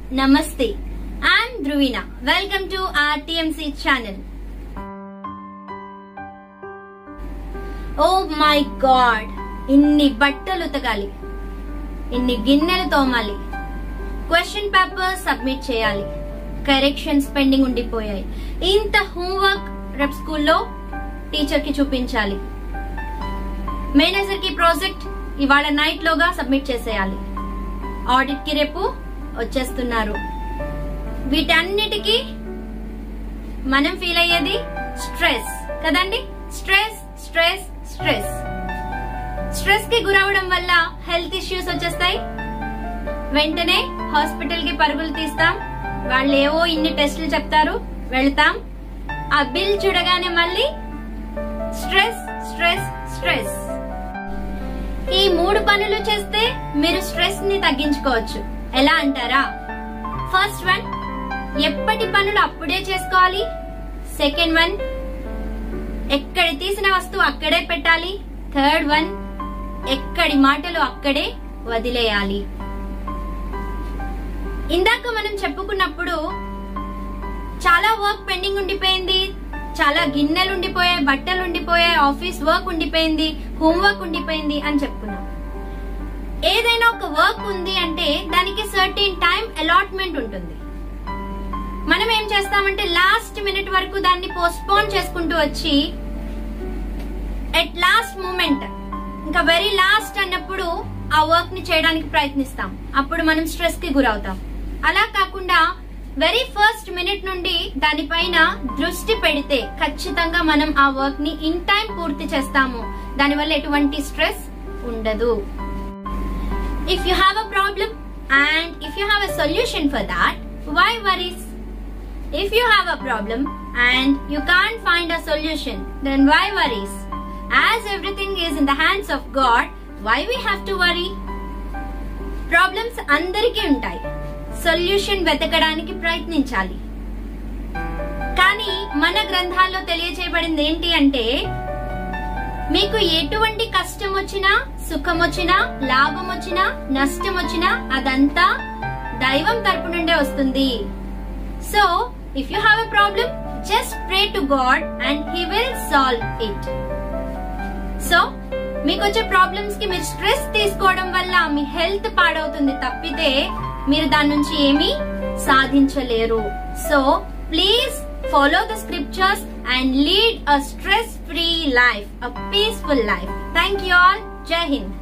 నమస్తే I'm Dhruveena welcome to our TMC channel oh my God ఇన్ని బట్టలు ఉతకాలి ఇన్ని గిన్నెలు తోమాలి క్వశ్చన్ పేపర్ సబ్మిట్ చేయాలి కరెక్షన్స్ పెండింగ్ ఉండిపోయాయి ఇంత హోంవర్క్ రేపు స్కూల్లో టీచర్ కి చూపించాలి మేనేజర్ కి ప్రాజెక్ట్ ఇవాళ నైట్ లోగా సబ్మిట్ చేసేయాలి ఆడిట్ కి రేపు వచ్చేస్తున్నారు వీటన్నిటికీ మనం ఫీల్ అయ్యేది స్ట్రెస్ కదండి స్ట్రెస్ స్ట్రెస్ స్ట్రెస్ స్ట్రెస్ కి గురవడం వల్ల హెల్త్ ఇష్యూస్ వచ్చేస్తాయి వెంటనే హాస్పిటల్ కి పరుగులు తీస్తాం వాళ్ళు ఏవో ఇన్ని టెస్టులు చెప్తారు వెళ్తాం ఆ బిల్ చూడగానే మళ్ళీ స్ట్రెస్ స్ట్రెస్ స్ట్రెస్ ఈ మూడు పనులు చేస్తే మీరు స్ట్రెస్ ని తగ్గించుకోవచ్చు ఎలా అంటారా ఫస్ట్ వన్ ఎప్పటి పనులు అప్పుడే చేసుకోవాలి సెకండ్ వన్ ఎక్కడి తీసిన వస్తువు అక్కడే పెట్టాలి థర్డ్ వన్ ఎక్కడి మాటలు అక్కడే వదిలేయాలి ఇందాక మనం చెప్పుకున్నప్పుడు చాలా వర్క్ పెండింగ్ ఉండిపోయింది చాలా గిన్నెలు ఉండిపోయాయి బట్టలు ఉండిపోయాయి ఆఫీస్ వర్క్ ఉండిపోయింది హోంవర్క్ ఉండిపోయింది అని చెప్పుకున్నాం ఏదైనా ఒక వర్క్ ఉంది అంటే దానికి సర్టెన్ టైం అలాట్మెంట్ ఉంటుంది మనం ఏం చేస్తామంటే లాస్ట్ మినిట్ వరకు దాన్ని పోస్ట్పోన్ చేసుకుంటూ వచ్చి ఎట్ లాస్ట్ మూమెంట్ ఇంకా వెరీ లాస్ట్ అన్నప్పుడు ఆ వర్క్ ని చేయడానికి ప్రయత్నిస్తాం అప్పుడు మనం స్ట్రెస్ కి గురవుతాం అలా కాకుండా వెరీ ఫస్ట్ మినిట్ నుండి దానిపైన దృష్టి పెడితే ఖచ్చితంగా మనం ఆ వర్క్ ని ఇన్ టైం పూర్తి చేస్తాము దానివల్ల ఎటువంటి స్ట్రెస్ ఉండదు if you have a problem and if you have a solution for that why worries If you have a problem and you can't find a solution, then why worries? As everything is in the hands of God, why we have to worry? Problems అందరికీ ఉంటాయి solution వెతకడానికి ప్రయత్నించాలి కానీ మన గ్రంథాల్లో తెలియచేయబడింది ఏంటి అంటే మీకు ఎటువంటి కష్టం వచ్చినా సుఖం వచ్చినా లాభం వచ్చినా నష్టం వచ్చినా అదంతా దైవం తరపు నుండే వస్తుంది so if you have a problem just pray to God and he will solve it so మీకు వచ్చే ప్రాబ్లమ్స్ కి మీరు స్ట్రెస్ తీసుకోవడం వల్ల మీ హెల్త్ పాడవుతుంది తప్పితే మీరు దాని నుంచి ఏమీ సాధించలేరు so please follow the scriptures and lead a stress free life a peaceful life thank you all Jai Hind